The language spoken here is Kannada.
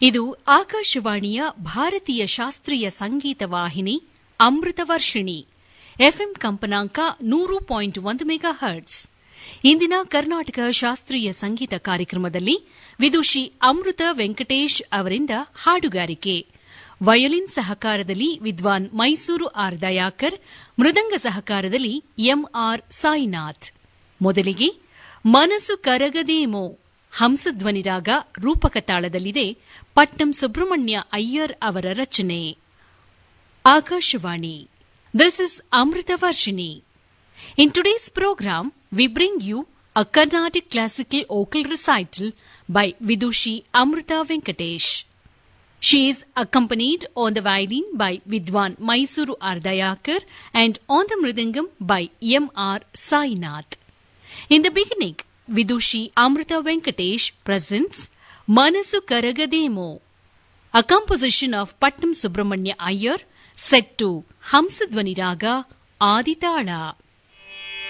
ಇದು ಆಕಾಶವಾಣಿಯ ಭಾರತೀಯ ಶಾಸ್ತ್ರೀಯ ಸಂಗೀತ ವಾಹಿನಿ ಅಮೃತ ವರ್ಷಿಣಿ ಎಫ್ಎಂ ಕಂಪನಾಂಕ ನೂರು ಪಾಯಿಂಟ್ ಒಂದು ಮೆಗಾ ಹರ್ಟ್ಸ್ ಇಂದಿನ ಕರ್ನಾಟಕ ಶಾಸ್ತ್ರೀಯ ಸಂಗೀತ ಕಾರ್ಯಕ್ರಮದಲ್ಲಿ ವಿದುಷಿ ಅಮೃತ ವೆಂಕಟೇಶ್ ಅವರಿಂದ ಹಾಡುಗಾರಿಕೆ ವಯೋಲಿನ್ ಸಹಕಾರದಲ್ಲಿ ವಿದ್ವಾನ್ ಮೈಸೂರು ಆರ್ ದಯಾಕರ್ ಮೃದಂಗ ಸಹಕಾರದಲ್ಲಿ ಎಂಆರ್ ಸಾಯಿನಾಥ್ ಮೊದಲಿಗೆ ಮನಸ್ಸು ಕರಗದೇಮೋ ಹಂಸಧ್ವನಿ ರಾಗ ರೂಪಕ ತಾಳದಲ್ಲಿದೆ ಪಟ್ನಂ ಸುಬ್ರಹ್ಮಣ್ಯ ಅಯ್ಯರ್ ಅವರ ರಚನೆ Akashvani this is Amrita Varshini in today's program we bring you a Carnatic classical vocal recital by Vidushi Amrita Venkatesh She is accompanied on the violin by Vidwan Mysuru Ardayakar and on the mridangam by M. R. Sainath. In the beginning, Vidushi Amrita Venkatesh presents Manasu Karagademo, a composition of Patnam Subramanya Iyer set to Hamsadvani Raga Aditala.